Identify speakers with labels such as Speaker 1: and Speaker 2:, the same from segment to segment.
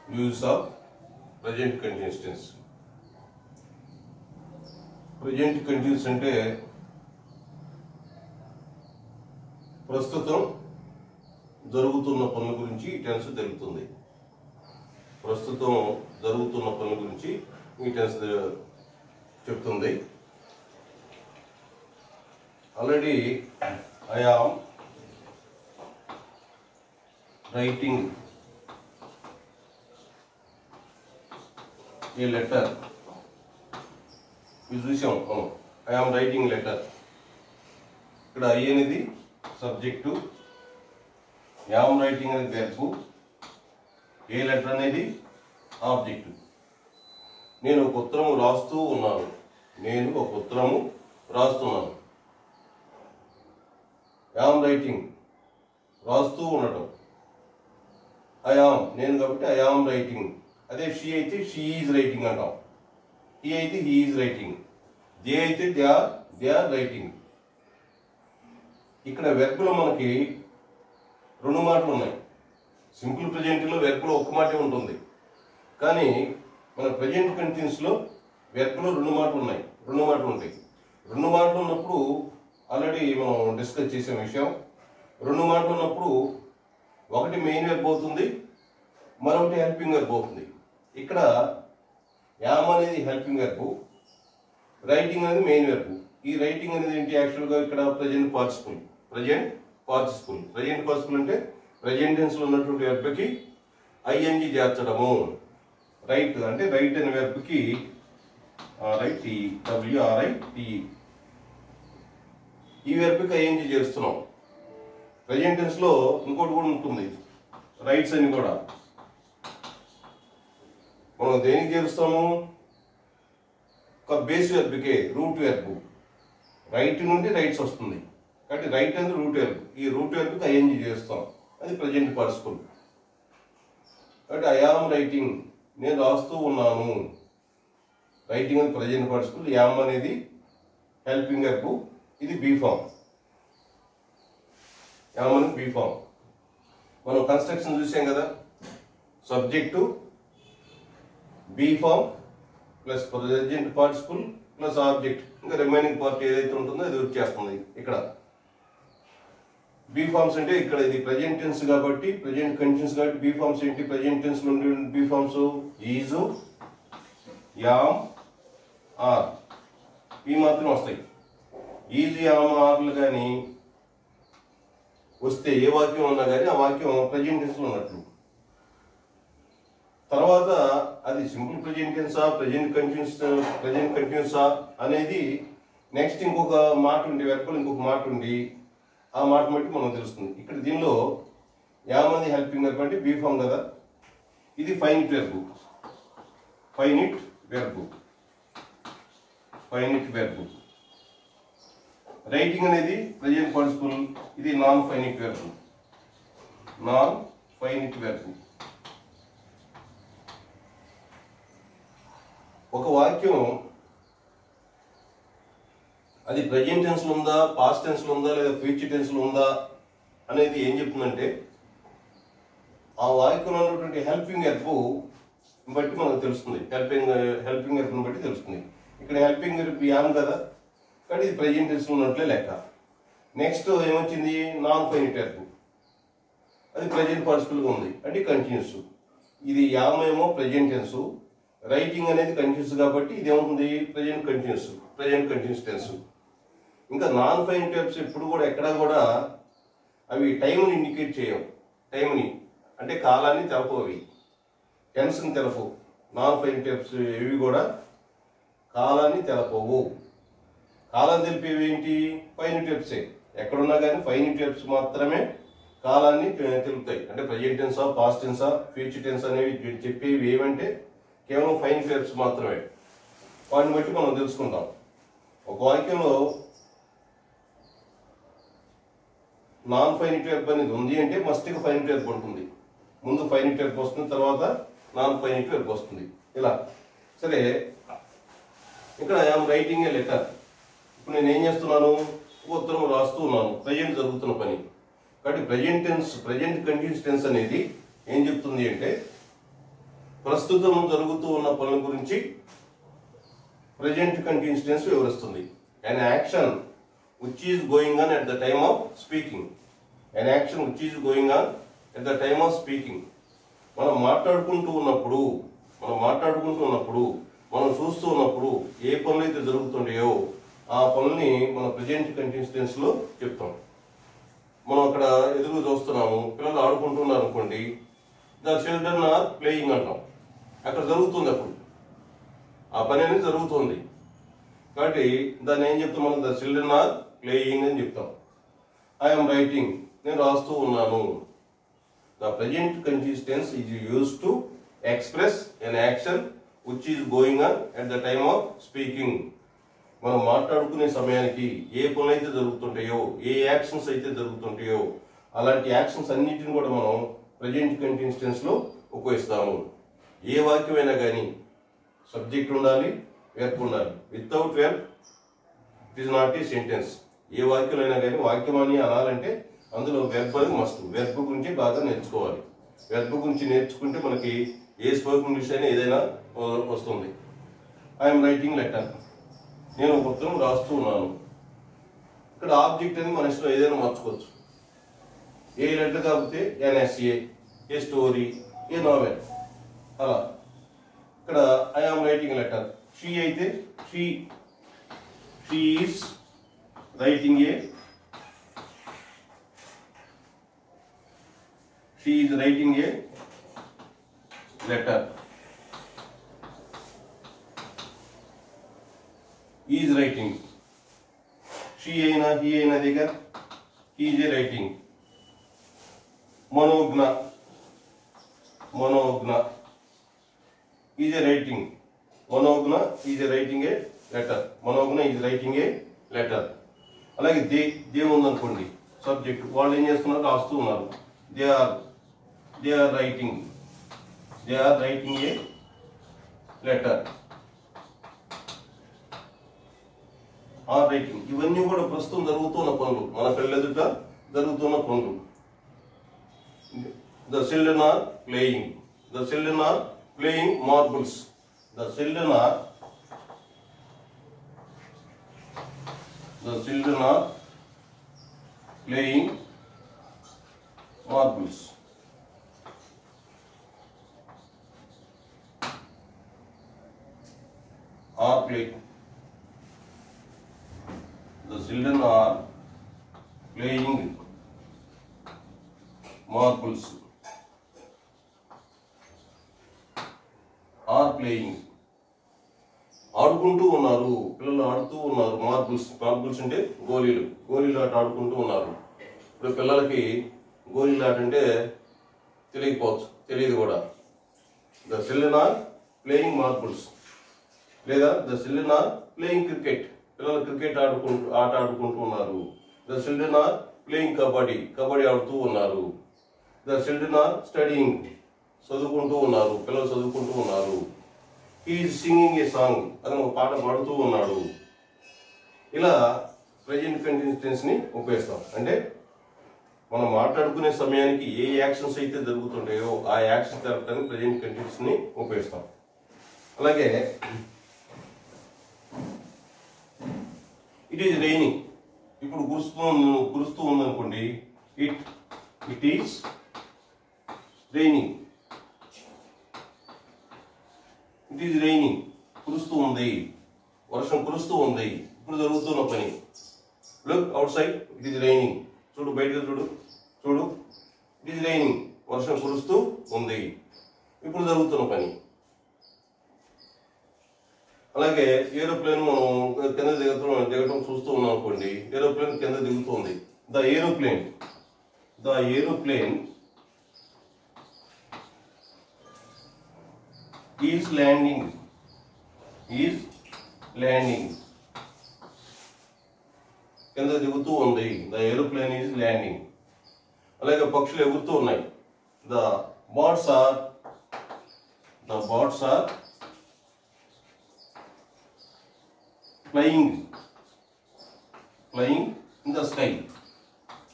Speaker 1: Use of present continuous tense present continuous అంటే ప్రస్తుతం జరుగుతున్న పనుల గురించి ఈ టెన్స్ తెలుపుతుంది ప్రస్తుతం జరుగుతున్న పనుల గురించి ఈ టెన్స్ చెప్తుంది already I am writing a letter ఇది చూసాం ఐ ఆమ్ రైటింగ్ లెటర్ ఇక్కడ ఐ అనేది సబ్జెక్టు యామ్ రైటింగ్ అనేది వెర్బు ఏ లెటర్ అనేది ఆబ్జెక్టు నేను ఒక ఉత్తరము రాస్తూ ఉన్నాను నేను ఒక ఉత్తరము రాస్తున్నాను యామ్ రైటింగ్ రాస్తూ ఉండటం ఐ ఆమ్ నేను కాబట్టి ఐ ఆమ్ రైటింగ్ అదే షీ అయితే షీ ఈజ్ రైటింగ్ అంటాం హీ అయితే హీ ఈజ్ రైటింగ్ దే అయితే they are they are writing ఇక్కడ వెర్బులో మనకి రెండు మాటలు ఉన్నాయి సింపుల్ ప్రజెంట్లో వెర్బులో ఒక్క మాటే ఉంటుంది కానీ మన ప్రజెంట్ కంటిన్యూస్లో వెర్బులో రెండు మాటలు ఉన్నాయి రెండు మాటలు ఉంటాయి రెండు మాటలు ఉన్నప్పుడు ఆల్రెడీ మనం డిస్కస్ చేసే విషయం రెండు మాటలు ఉన్నప్పుడు ఒకటి మెయిన్ వెర్బ్ అవుతుంది మరొకటి హెల్పింగ్ వెర్బ్ అవుతుంది ఇక్కడ యామ్ అనేది హెల్పింగ్ వెర్బ్ రైటింగ్ అనేది మెయిన్ వెర్బ్ ఈ రైటింగ్ అనేది ఏంటి యాక్చువల్గా ఇక్కడ present participle present participle present participle అంటే ప్రజెంట్ టెన్స్ లో ఉన్నటువంటి వెర్బ్కి ఐఎన్జి చేర్చడము రైట్ అంటే రైట్ అనే వెర్బ్కి write T W R I T E వెర్బ్కి ఐఎన్జి చేస్తున్నాం ప్రజెంట్ టెన్స్ లో ఇంకోటి కూడా ఉంటుంది రైట్స్ అని కూడా మనం దేనికి చేరుస్తాము ఒక బేస్ వెర్బ్కే రూట్ వెర్బ్ రైట్ నుండి రైట్స్ వస్తుంది కాబట్టి రైట్ అనేది రూట్ వెర్బ్ ఈ రూట్ వెర్బ్కి ఐఎన్జి చేస్తాం అది ప్రజెంట్ పార్టిసిపుల్ కాబట్టి ఐ ఆమ్ రైటింగ్ నేను రాస్తూ ఉన్నాను రైటింగ్ అనేది ప్రజెంట్ పార్టిసిపుల్ యామ్ అనేది హెల్పింగ్ వెర్బ్ ఇది బీ ఫామ్ యామ్ అనేది బీ ఫామ్ మనం కన్స్ట్రక్షన్ చూసాం కదా subject be form plus present participle plus object ఇంకా రిమైనింగ్ పార్ట్ ఏదైతే ఉంటుందో అది వచ్చేస్తుంది ఇక్కడ బీ ఫార్మ్స్ అంటే ఇక్కడ ఇది ప్రజెంట్ టెన్స్ కాబట్టి ప్రజెంట్ కండిషన్స్ కాబట్టి బీ ఫార్మ్స్ ఏంటి ప్రజెంట్ టెన్స్ లో ఉండే be forms is am are ఇవి మాత్రం వస్తాయి ఈజు యామ్ ఆర్లు కానీ వస్తే ఏ వాక్యం ఉన్నా కానీ ఆ వాక్యం ప్రజెంట్ టెన్స్ లో ఉన్నట్లు తర్వాత అది సింపుల్ ప్రజెంట్ టెన్సా ప్రజెంట్ కంటిన్యూస్ ప్రజెంట్ కంటిన్యూసా అనేది నెక్స్ట్ ఇంకొక మాట ఉండి వెర్బల్ ఇంకొక మాట ఉండి ఆ మాట బట్టి మనం తెలుస్తుంది ఇక్కడ దీనిలో యామంది హెల్పింగ్ వెర్బ్ అంటే బీఫామ్ కదా ఇది finite verb finite verb finite verb writing అనేది ప్రజెంట్ పార్టిసిపుల్ ఇది non finite verb non finite verb ఒక వాక్యం అది ప్రజెంట్ టెన్స్ లో ఉందా పాస్ట్ టెన్స్ లో ఉందా లేదా ఫ్యూచర్ టెన్స్ లో ఉందా అనేది ఏం చెప్తుందంటే ఆ వాక్యంలో ఉన్నటువంటి హెల్పింగ్ ఎర్బ్ బట్టి మనకు తెలుస్తుంది హెల్పింగ్ హెల్పింగ్ ఎర్బ్ని బట్టి తెలుస్తుంది ఇక్కడ హెల్పింగ్ ఎర్బ్ యామ్ కదా కానీ ఇది ప్రజెంట్ టెన్స్ లో ఉన్నట్లే లెక్క నెక్స్ట్ ఏమొచ్చింది నాన్ ఫైనిట్ ఎర్బ్ అది ప్రజెంట్ పార్టిసిపుల్గా ఉంది అంటే కంటిన్యూస్ ఇది యామ్ ఏమో ప్రజెంట్ టెన్స్ రైటింగ్ అనేది కంటిన్యూస్ కాబట్టి ఇది ఏముంది present continuous present continuous tense ఇంకా నాన్ ఫైన్ టైప్స్ ఎప్పుడు కూడా ఎక్కడా కూడా అవి టైంని ఇండికేట్ చేయవు టైంని అంటే కాలాన్ని తెలపవు అవి టెన్స్ని తెలపవు నాన్ ఫైన్ టైప్స్ ఇవి కూడా కాలాన్ని తెలపవు కాలం తెలిపేవి ఏంటి ఫైన్ టైప్సే ఎక్కడున్నా కానీ ఫైన్ టైప్స్ మాత్రమే కాలాన్ని తె- తెలుపుతాయి అంటే ప్రజెంట్ టెన్సా పాస్ట్ టెన్సా ఫ్యూచర్ టెన్స్ అనేవి చెప్పేవి ఏమంటే కేవలం ఫైన్ టైప్స్ మాత్రమే వాటిని బట్టి మనం తెలుసుకుంటాం ఒక వాక్యంలో నాన్ ఫైనిట్ వెర్బ్ అనేది ఉంది అంటే మస్ట్గా ఫైనిట్ వెర్బ్ ఉంటుంది ముందు ఫైనిట్ వెర్బ్ వస్తుంది తర్వాత నాన్ ఫైనిట్ వెర్బ్ వస్తుంది ఇలా సరే ఇక్కడ ఐఎమ్ రైటింగ్ ఏ లెటర్ ఇప్పుడు నేను ఏం చేస్తున్నాను ఒక ఉత్తరం రాస్తూ ఉన్నాను ప్రజెంట్ జరుగుతున్న పని కాబట్టి present tense present continuous tense అనేది ఏం చెప్తుంది అంటే ప్రస్తుతం జరుగుతూ ఉన్న పనుల గురించి ప్రజెంట్ కంటిన్యూస్ టెన్స్ వివరిస్తుంది an action which is going on at the time of speaking an action which is going on at the time of speaking మనం మాట్లాడుకుంటూ ఉన్నప్పుడు మనం మాట్లాడుకుంటూ ఉన్నప్పుడు మనం చూస్తూ ఉన్నప్పుడు ఏ పనులు అయితే జరుగుతుంటాయో ఆ పనుల్ని మన ప్రజెంట్ కంటిన్యూస్ టెన్స్ లో చెప్తాం మనం అక్కడ ఎదురు చూస్తున్నాము పిల్లలు ఆడుకుంటున్నారు అనుకోండి ద చిల్డ్రన్ ఆర్ ప్లేయింగ్ అంటాం అక్కడ జరుగుతుంది అప్పుడు ఆ పని అనేది జరుగుతుంది కాబట్టి దాన్ని ఏం చెప్తాం మనం ద చిల్డ్రన్ ఆర్ ప్లేయింగ్ అని చెప్తాం ఐఎమ్ రైటింగ్ నేను రాస్తూ ఉన్నాను the present continuous tense is use to express an action which is going on at the time of speaking మనం మాట్లాడుకునే సమయానికి ఏ పనులు అయితే జరుగుతుంటాయో ఏ యాక్షన్స్ అయితే జరుగుతుంటాయో అలాంటి యాక్షన్స్ అన్నిటిని కూడా మనం ప్రజెంట్ కంటిన్యూస్ టెన్స్ లో ఉపయోగిస్తాము ఏ వాక్యమైనా కానీ సబ్జెక్ట్ ఉండాలి వెర్బ్ ఉండాలి without verb it is not a sentence ఏ వాక్యంలో కానీ వాక్యం అని అనాలంటే అందులో వెర్బ్ అనేది మస్ట్ వెర్బ్ గురించి బాగా నేర్చుకోవాలి వెర్బ్ గురించి నేర్చుకుంటే మనకి ఏ స్పోకెన్ ఇంగ్లీష్ అయినా ఏదైనా వ- వస్తుంది ఐఎమ్ రైటింగ్ లెటర్ నేను ఒక ఉత్తరం రాస్తూ ఉన్నాను ఇక్కడ ఆబ్జెక్ట్ అనేది మన ఇష్టం ఏదైనా మార్చుకోవచ్చు ఏ లెటర్ కాకపోతే an essay a story a novel అలా ఇక్కడ I am writing letter she అయితే she she is writing a she is writing a letter is writing she అయినా హీ అయినా దగ్గర is a writing Manogna Manogna is a writing Manogna is a writing a letter Manogna is writing a letter అలాగే they they ఉందనుకోండి subject వాళ్ళు ఏం చేస్తున్నారు రాస్తూ ఉన్నారు they are they are writing they are writing a letter are writing ఇవన్నీ కూడా ప్రస్తుతం జరుగుతున్న పనులు మన పిల్లెదుట జరుగుతున్న పనులు the children are playing the children are playing marbles the children are the children are playing marbles are playing The children are playing marbles. Are playing. ఆడుకుంటూ ఉన్నారు పిల్లలు ఆడుతూ ఉన్నారు మార్బుల్స్ మార్బుల్స్ అంటే గోళీలు గోళీలు ఆట ఆడుకుంటూ ఉన్నారు ఇప్పుడు పిల్లలకి గోళీలు ఆట అంటే తెలియకపోవచ్చు తెలియదు కూడా the children are playing marbles లేదా the children are playing cricket పిల్లలు క్రికెట్ ఆడుకుంటూ ఆట ఆడుకుంటూ ఉన్నారు the children are playing kabaddi kabaddi ఆడుతూ ఉన్నారు ద చిల్డ్రన్ ఆర్ స్టడీయింగ్ చదువుకుంటూ ఉన్నారు పిల్లలు చదువుకుంటూ ఉన్నారు ఈ సింగింగ్ ఏ సాంగ్ అతను ఒక పాట పాడుతూ ఉన్నాడు ఇలా ప్రజెంట్ కంటిన్యూస్ టెన్స్ ని ఉపయోగిస్తాం అంటే మనం మాట్లాడుకునే సమయానికి ఏ యాక్షన్స్ అయితే జరుగుతుంటాయో ఆ యాక్షన్ జరగడానికి ప్రజెంట్ కంటిన్యూస్ ని ఉపయోగిస్తాం అలాగే ఇట్ ఈజ్ రైనింగ్ ఇప్పుడు కురుస్తూ కురుస్తూ ఉందనుకోండి it it is raining it is raining కురుస్తూ ఉంది వర్షం కురుస్తూ ఉంది ఇప్పుడు జరుగుతున్న పని look outside it is raining చూడు బయటకు చూడు చూడు ఇట్ ఈజ్ రైనింగ్ వర్షం కురుస్తూ ఉంది ఇప్పుడు జరుగుతున్న పని అలాగే ఏరోప్లేన్ మనం కింద దిగుతూ దిగటం చూస్తూ ఉన్నాం అనుకోండి ఏరోప్లేన్ కింద దిగుతుంది the aeroplane the aeroplane is landing is landing కింద దిగుతూ ఉంది ద ఏరోప్లేన్ ఈజ్ ల్యాండింగ్ అలాగే పక్షులు ఎగురుతూ ఉన్నాయి the birds are the birds are flying flying in the sky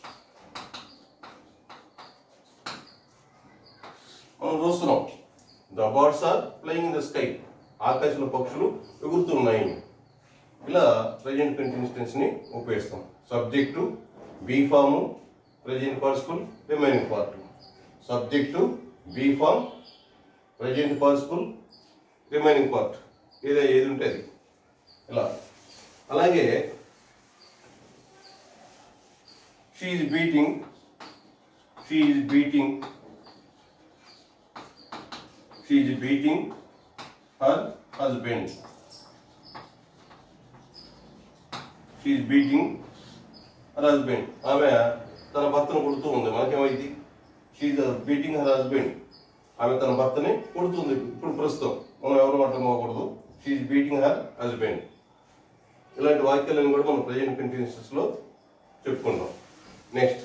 Speaker 1: మనం చూస్తున్నాం the birds are flying in the sky ఆకాశంలో పక్షులు ఎగురుతున్నాయి ఇలా ప్రజెంట్ కంటిన్యూస్ టెన్స్ ని ఉపయోగిస్తాం subject be form present participle remaining part subject be form present participle remaining part ఏదో ఏది ఉంటే అది ఇలా అలాగే she's beating she's beating she's beating her husband she's beating her husband ఆమె తన భర్తను కొడుతూ ఉంది మనకేమైంది షీఈ్ బీటింగ్ హర్ హస్బెండ్ ఆమె తన భర్తని కొడుతుంది ఇప్పుడు ప్రస్తుతం మనం ఎవరు మాట్లాడుకోకూడదు షీఈ్ బీటింగ్ హర్ హస్బెండ్ ఇలాంటి వాక్యాలను కూడా మనం ప్రజెంట్ కంటిన్యూసెస్ లో చెప్పుకుంటాం నెక్స్ట్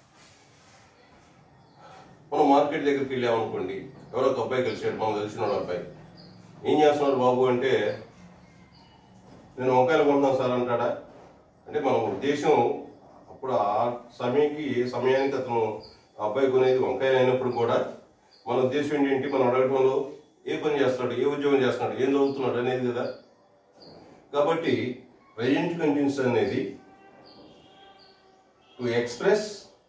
Speaker 1: మనం మార్కెట్ దగ్గరికి వెళ్ళామనుకోండి ఎవరో ఒక అబ్బాయి కలిసాడు మనం తెలిసిన అబ్బాయి ఏం చేస్తున్నాడు బాబు అంటే నేను వంకాయలు కొంటున్నాను సార్ అంటాడా అంటే మన ఉద్దేశం అప్పుడు ఆ సమయానికి సమయానికి అతను ఆ అబ్బాయి కొనేది వంకాయలు అయినప్పుడు కూడా మన ఉద్దేశం ఏంటి మనం అడగటంలో ఏ పని చేస్తున్నాడు ఏ ఉద్యోగం చేస్తున్నాడు ఏం చదువుతున్నాడు అనేది కదా కాబట్టి ప్రజెంట్ కంటిన్యూస్ అనేది to express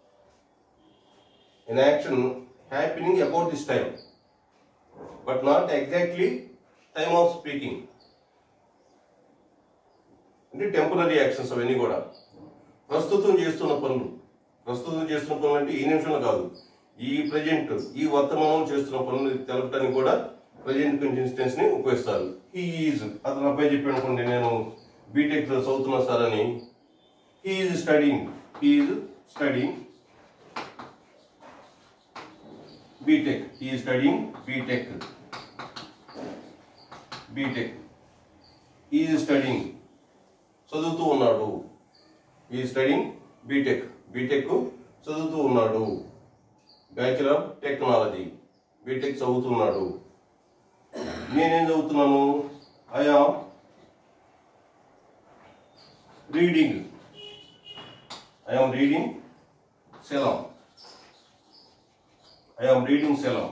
Speaker 1: an action happening about this time but not exactly time of speaking అంటే టెంపరీ యాక్షన్స్ అవన్నీ కూడా ప్రస్తుతం చేస్తున్న పనులు ప్రస్తుతం చేస్తున్న పనులు అంటే ఈ నిమిషంలో కాదు ఈ ప్రజెంట్ ఈ వర్తమానం చేస్తున్న పనులు తెలపడానికి కూడా ప్రజెంట్ కంటిన్యూస్ ని ఉపయోగిస్తారు హీ ఈజ్ అతను అబ్బాయి చెప్పాడు అనుకోండి నేను బీటెక్ చదువుతున్నా సార్ అని he is studying he is studying B Tech ఈ స్టడింగ్ బీటెక్ బీటెక్ ఈ స్టడింగ్ చదువుతూ ఉన్నాడు ఈ స్టడింగ్ బీటెక్ బీటెక్ చదువుతూ ఉన్నాడు బ్యాచులర్ ఆఫ్ టెక్నాలజీ బీటెక్ చదువుతున్నాడు నేనేం చదువుతున్నాను I am reading I am reading Chalam I am reading Chalam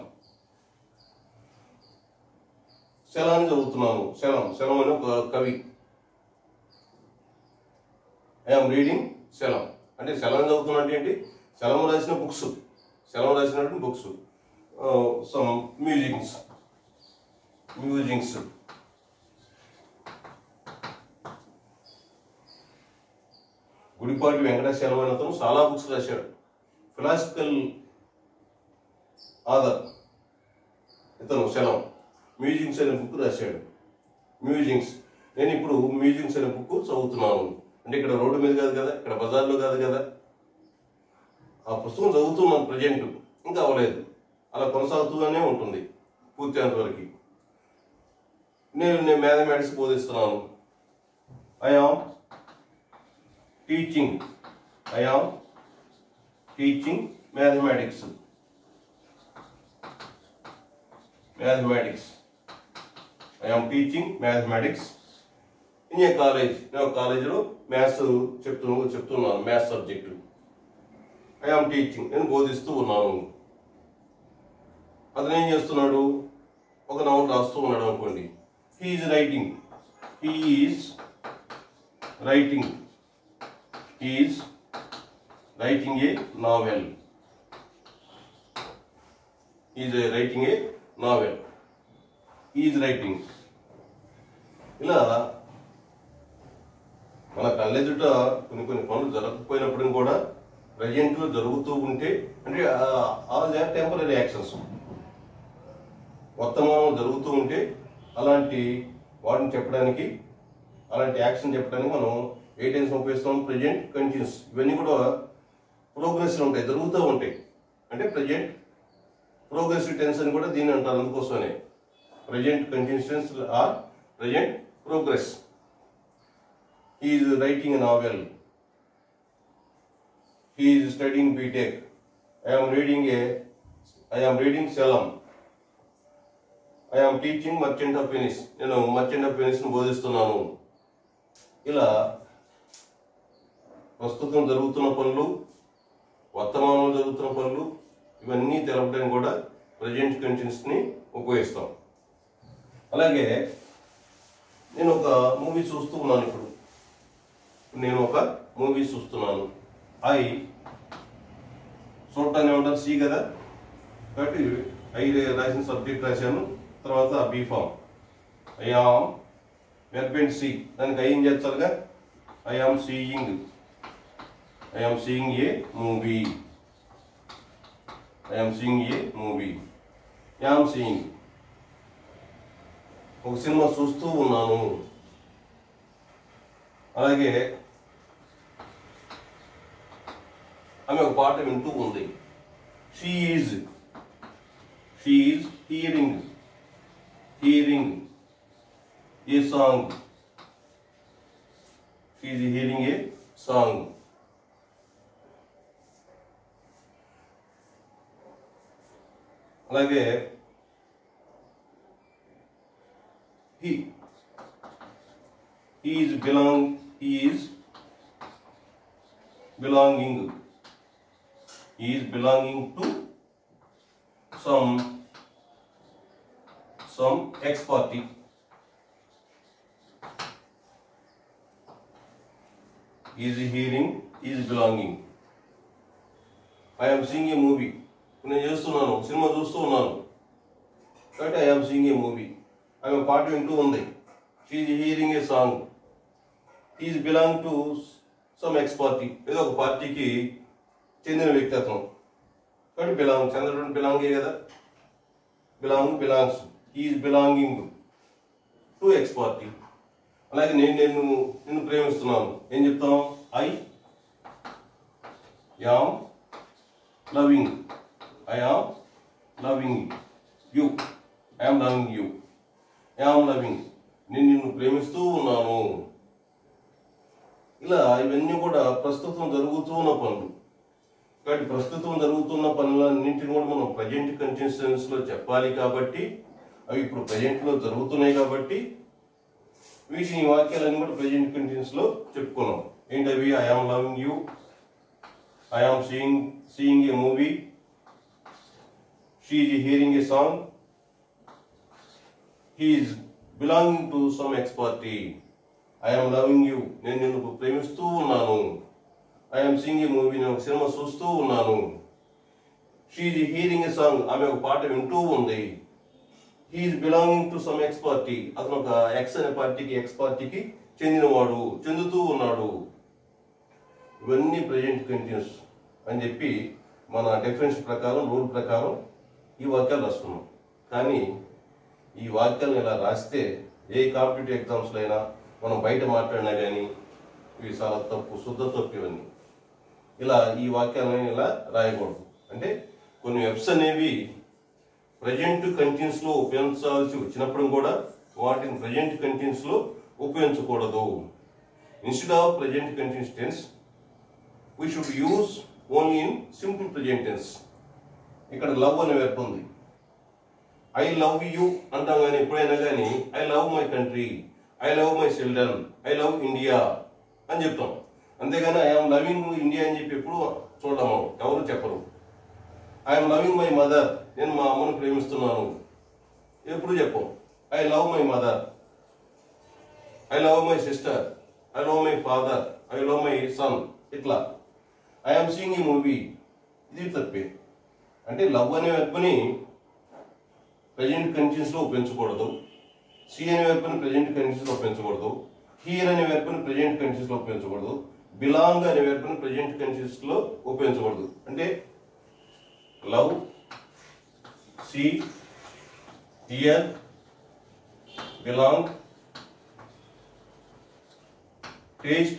Speaker 1: సెలాన్ని చదువుతున్నాను సెలం సెలం అనే ఒక కవి ఐ ఆమ్ రీడింగ్ సెలం అంటే సెలం చదువుతున్నా అంటే ఏంటి సెలం రాసిన బుక్స్ సెలం రాసినటువంటి books some musings musings Gudipati Venkateswaram అనే అతను చాలా బుక్స్ రాశాడు ఫిలాసఫికల్ ఆధార్ ఇతను శలం మ్యూజిక్స్ అనే బుక్ రాశాడు మ్యూజిక్స్ నేను ఇప్పుడు మ్యూజిక్స్ అనే బుక్ చదువుతున్నాను అంటే ఇక్కడ రోడ్డు మీద కాదు కదా ఇక్కడ బజార్లో కాదు కదా ఆ పుస్తకం చదువుతున్నాను ప్రజెంట్ ఇంకా అవ్వలేదు అలా కొనసాగుతూనే ఉంటుంది పూర్తయినంత వరకు నేను నేను మ్యాథమెటిక్స్ బోధిస్తున్నాను I am teaching I am teaching mathematics mathematics. I am teaching mathematics in a college. నేను కాలేజీలో మ్యాథ్స్ చెప్తూ చెప్తున్నాను maths subject I am teaching నేను బోధిస్తూ ఉన్నాను అతను ఏం చేస్తున్నాడు ఒక నవల్ రాస్తూ ఉన్నాడు అనుకోండి he's writing he's writing he's writing a novel is writing a novel is writing ఇలా మన కళ్ళెదుట కొన్ని కొన్ని పనులు జరగకపోయినప్పుడు కూడా ప్రజెంట్ లో జరుగుతూ ఉంటే అంటే ఆల్ దే టెంపరీ యాక్షన్స్ వర్తమానం జరుగుతూ ఉంటే అలాంటి వాటిని చెప్పడానికి అలాంటి యాక్షన్ చెప్పడానికి మనం ఏ టెన్స్ ఉపయోగిస్తాం ప్రజెంట్ కంటిన్యూస్ ఇవన్నీ కూడా ప్రోగ్రెస్ ఉంటాయి జరుగుతూ ఉంటాయి అంటే ప్రజెంట్ ప్రోగ్రెసివ్ టెన్స్ అని కూడా దీన్ని అంటారు అందుకోసమే present continuous tense or present progress is writing novel is studying B Tech I'm reading a I'm reading Chalam I'm teaching merchant of Venice నేను మర్చెంట్ ఆఫ్ వెనిస్ బోధిస్తున్నాను ఇలా ప్రస్తుతం జరుగుతున్న పనులు వర్తమానంలో జరుగుతున్న పనులు ఇవన్నీ తెలపడానికి కూడా ప్రజెంట్ కంటిన్యూస్ని ఉపయోగిస్తాం అలాగే నేను ఒక మూవీ చూస్తూ ఉన్నాను ఇప్పుడు నేను ఒక మూవీ చూస్తున్నాను ఐ చూడటాన్ని ఏమంటారు సి కదా కాబట్టి ఐ రాసిన సబ్జెక్ట్ రాశాను తర్వాత బీ ఫామ్ ఐ ఆమ్ వెర్బెంట్ సి దానికి ఐ ఏం చేస్తారుగా I am seeing I am seeing a movie I am seeing a movie I am seeing ఒక సినిమా చూస్తూ ఉన్నాను అలాగే ఆమె ఒక పాట వింటూ ఉంది she is she is hearing hearing a song she is hearing a song అలాగే he he is belong he is belonging he is belonging to some some ex party he is hearing he is belonging i am seeing a movie నేను చేస్తున్నాను cinema చూస్తూ ఉన్నాను కాబట్టి I am seeing a movie ఆమె పాట వింటూ ఉంది she's hearing a song is belong to some ex party ఏదో ఒక పార్టీకి చెందిన వ్యక్తి అతను కాబట్టి బిలాంగ్ చంద్రుడు బిలాంగే కదా belong belongs is belonging to ex party అలాగే నేను నేను నిన్ను ప్రేమిస్తున్నాను ఏం చెప్తాం I am loving I am loving you I'm loving you I'm loving నేను నిన్ను ప్రేమిస్తూ ఉన్నాను ఇలా ఇవన్నీ కూడా ప్రస్తుతం జరుగుతూ ఉన్న పనులు కాబట్టి ప్రస్తుతం జరుగుతున్న పనులన్నింటిని కూడా మనం ప్రజెంట్ కంటిన్యూస్ లో చెప్పాలి కాబట్టి అవి ఇప్పుడు ప్రజెంట్ లో జరుగుతున్నాయి కాబట్టి వీటిని ఈ వాక్యాలన్నీ కూడా ప్రజెంట్ కంటిన్యూస్ లో చెప్పుకున్నాం ఏంటవి I am loving you I am seeing seeing a movie she is hearing a song he is belonging to some ex party I'm loving you నేను నిన్ను ప్రేమిస్తూ ఉన్నాను ఐఎమ్ సింగ్ ఏ మూవీ నేను ఒక సినిమా చూస్తూ ఉన్నాను షీఈ్ హీరింగ్ ఏ సాంగ్ ఆమె ఒక పాట వింటూ ఉంది he's belonging to some ex party అతను ఒక ఎక్స్ అనే పార్టీకి ఎక్స్ పార్టీకి చెందినవాడు చెందుతూ ఉన్నాడు ఇవన్నీ ప్రజెంట్ కంటిన్యూస్ అని చెప్పి మన డిఫరెన్స్ ప్రకారం రూల్ ప్రకారం ఈ వాక్యాలు రాస్తున్నాం కానీ ఈ వాక్యాలను ఇలా రాస్తే ఏ కాంపిటేటివ్ ఎగ్జామ్స్లో అయినా మనం బయట మాట్లాడినా కానీ ఇవి చాలా తప్పు శుద్ధ తప్పు ఇవన్నీ ఇలా ఈ వాక్యాలను ఇలా రాయకూడదు అంటే కొన్ని వెబ్స్ అనేవి ప్రజెంట్ కంటిన్యూస్ లో ఉపయోగించాల్సి వచ్చినప్పుడు కూడా వాటిని ప్రజెంట్ కంటిన్యూస్ లో ఉపయోగించకూడదు instead of present continuous tense we should use only in simple present tense ఇక్కడ లవ్ అనే వెర్బ్ ఉంది ఐ లవ్ యూ అంటాం కానీ ఎప్పుడైనా కానీ I love my country I love my children I love India అని చెప్తాం అంతేగాని ఐఎమ్ లవింగ్ ఇండియా అని చెప్పి ఎప్పుడు చూడము ఎవరు చెప్పరు ఐఎమ్ లవింగ్ మై మదర్ నేను మా అమ్మను ప్రేమిస్తున్నాను ఎప్పుడు చెప్పం I love my mother I love my sister I love my father I love my son ఇట్లా ఐఎమ్ సీయింగ్ ఈ మూవీ ఇది తప్పే అంటే లవ్ అనే వెప్పని ప్రజెంట్ కంటిన్యూస్ లో ఉపయోగించకూడదు సి అనే వెర్బ్ ప్రజెంట్ కంటిన్యూస్ లో ఉపయోగించకూడదు హియర్ అనే వెర్బ్ ప్రజెంట్ కంటిన్యూస్ లో ఉపయోగించకూడదు బిలాంగ్ అనే వెర్బ్ ప్రజెంట్ కంటిన్యూస్ లో ఉపయోగించకూడదు అంటే love see hear belong taste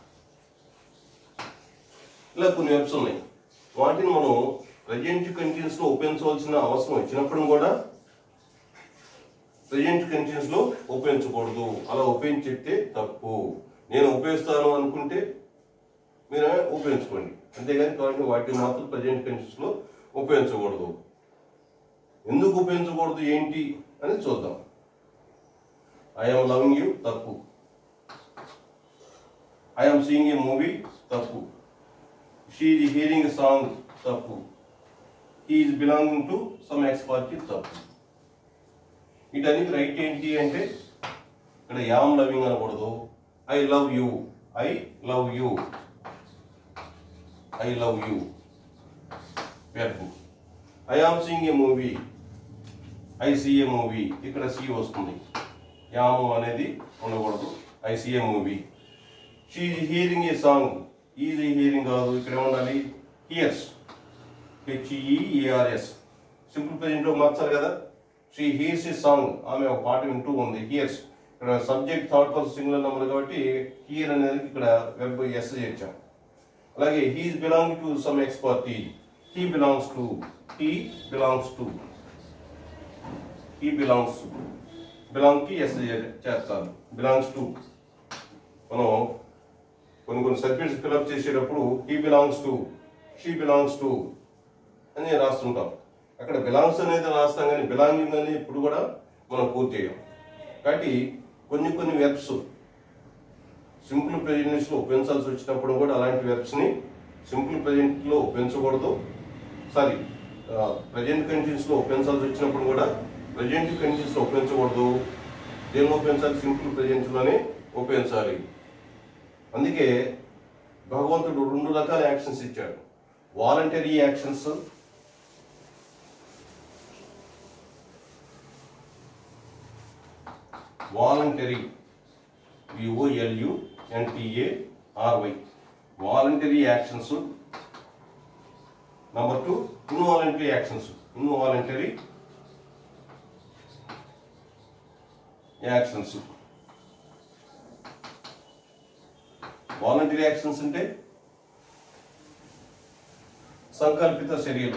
Speaker 1: ఇలా కొన్ని వెబ్స్ ఉన్నాయి వాటిని మనం ప్రజెంట్ కంటిన్యూస్ లో ఉపయోగించవలసిన అవసరం వచ్చినప్పుడు కూడా ప్రజెంట్ కంటిన్యూస్ లో ఉపయోగించకూడదు అలా ఉపయోగించి చెప్తే తప్పు నేను ఉపయోగిస్తాను అనుకుంటే మీరు ఉపయోగించుకోండి అంతేగాని కాబట్టి వాటిని మాత్రం ప్రజెంట్ కంటిన్యూస్ లో ఉపయోగించకూడదు ఎందుకు ఉపయోగించకూడదు ఏంటి అని చూద్దాం ఐఎమ్ లవింగ్ యూ తప్పు ఐఎమ్ సీయింగ్ ఏ మూవీ తప్పు షీ హియరింగ్ సాంగ్ తప్పు he is belonging to some ex party తప్పు వీటన్నిటి రైట్ ఏంటి అంటే ఇక్కడ యామ్ లవింగ్ అనకూడదు I love you I love you I love you verb I am seeing a movie I see a movie ఇక్కడ see వస్తుంది am అనేది ఉండకూడదు I see a movie she hearing a song is hearing కాదు ఇక్కడ ఉండాలి here's హెచ్ఈఆర్ఎస్ simple ప్రెజెంట్లో మార్చాలి కదా she here's ఈ సాంగ్ ఆమె ఒక పాట వింటూ ఉంది హియర్స్ ఇక్కడ subject third person singular number కాబట్టి హియర్ అనేది ఇక్కడ వెబ్ ఎస్ చేర్చాం అలాగే he's belong to some ex party he belongs to he belongs to he belongs to belong కి ఎస్ చేస్తాను బిలాంగ్స్ టు మనం కొన్ని కొన్ని సర్టిఫికేట్స్ ఫిల్అప్ చేసేటప్పుడు he belongs to she belongs to అని రాస్తుంటాం అక్కడ బిలాంగ్స్ అనేది రాస్తాం కానీ బిలాంగింగ్ అనేది ఇప్పుడు కూడా మనం పూర్తి చేయం కాబట్టి కొన్ని కొన్ని వెబ్స్ సింపుల్ ప్రెజెంట్స్ లో ఉపయోగించాల్సి వచ్చినప్పుడు కూడా అలాంటి వెబ్స్ ని సింపుల్ ప్రెజెంట్ లో ఉపయోగించకూడదు సారీ ప్రజెంట్ కండిషన్స్ లో ఉపయోగించాల్సి వచ్చినప్పుడు కూడా ప్రజెంట్ కండిషన్స్ లో ఉపయోగించకూడదు దేనిలో ఉపయోగించాలి సింపుల్ ప్రెజెంట్ లోనే ఉపయోగించాలి అందుకే భగవంతుడు రెండు రకాల యాక్షన్స్ ఇచ్చాడు voluntary actions voluntary V O L U N T A R Y voluntary actions number two involuntary actions involuntary actions voluntary actions అంటే సంకల్పిత చర్యలు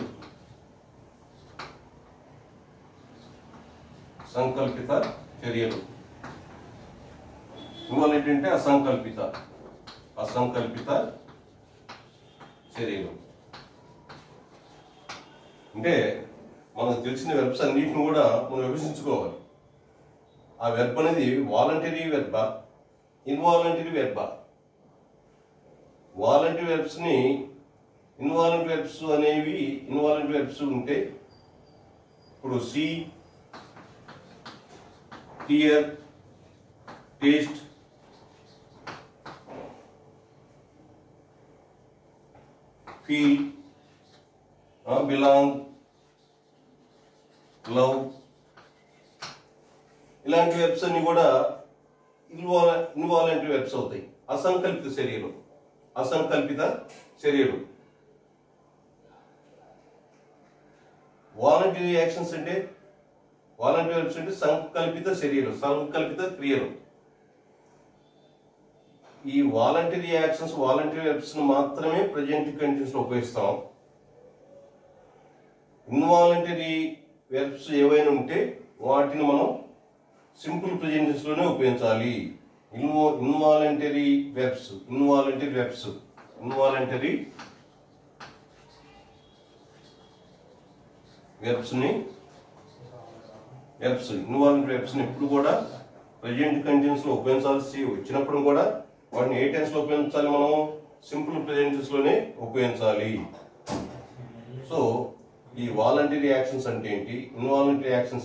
Speaker 1: సంకల్పిత చర్యలు ఇన్వాలంటరీ అంటే అసంకల్పిత అసంకల్పిత చర్యలు అంటే మనకు తెలిసిన వెబ్స్ అన్నిటిని కూడా మనం విభజించుకోవాలి ఆ వెబ్ అనేది వాలంటరీ వెర్బా ఇన్వాలంటరీ వెర్బా వాలంటరీ వెబ్స్ ని ఇన్వాలంటరీ వెబ్స్ అనేవి ఇన్వాలంటరీ వెబ్స్ ఉంటే ఇప్పుడు see hear taste feel belong love ఇలాంటి వెబ్స్ అన్ని కూడా ఇన్వాల ఇన్వాలంటరీ వెబ్స్ అవుతాయి అసంకల్పిత చర్యలు అసంకల్పిత చర్యలు వాలంటరీ యాక్షన్స్ అంటే వాలంటరీ వెబ్స్ అంటే సంకల్పిత చర్యలు సంకల్పిత క్రియలు ఈ వాలంటరీ యాక్షన్స్ వాలంటరీ వెబ్స్ మాత్రమే ప్రజెంట్ కండిషన్స్ లో ఉపయోగిస్తాం ఇన్వాలంటరీ వెబ్స్ ఏవైనా ఉంటే వాటిని మనం సింపుల్ ప్రెజెంటెన్స్ లోనే ఉపయోగించాలి ఇన్వో involuntary verbs involuntary verbs involuntary verbs ని వెబ్స్ ఇన్వాల్వ్ వెబ్స్ ని ఎప్పుడు కూడా ప్రజెంట్ కండిషన్స్ లో ఉపయోగించాల్సి వచ్చినప్పుడు కూడా వాటిని ఏ టెన్స్ లో ఉపయోగించాలి మనం సింపుల్ ప్రెజెంటెన్స్ లోనే ఉపయోగించాలి సో ఈ వాలంటరీ యాక్షన్స్ అంటే ఏంటి ఇన్వాలంటరీ యాక్షన్స్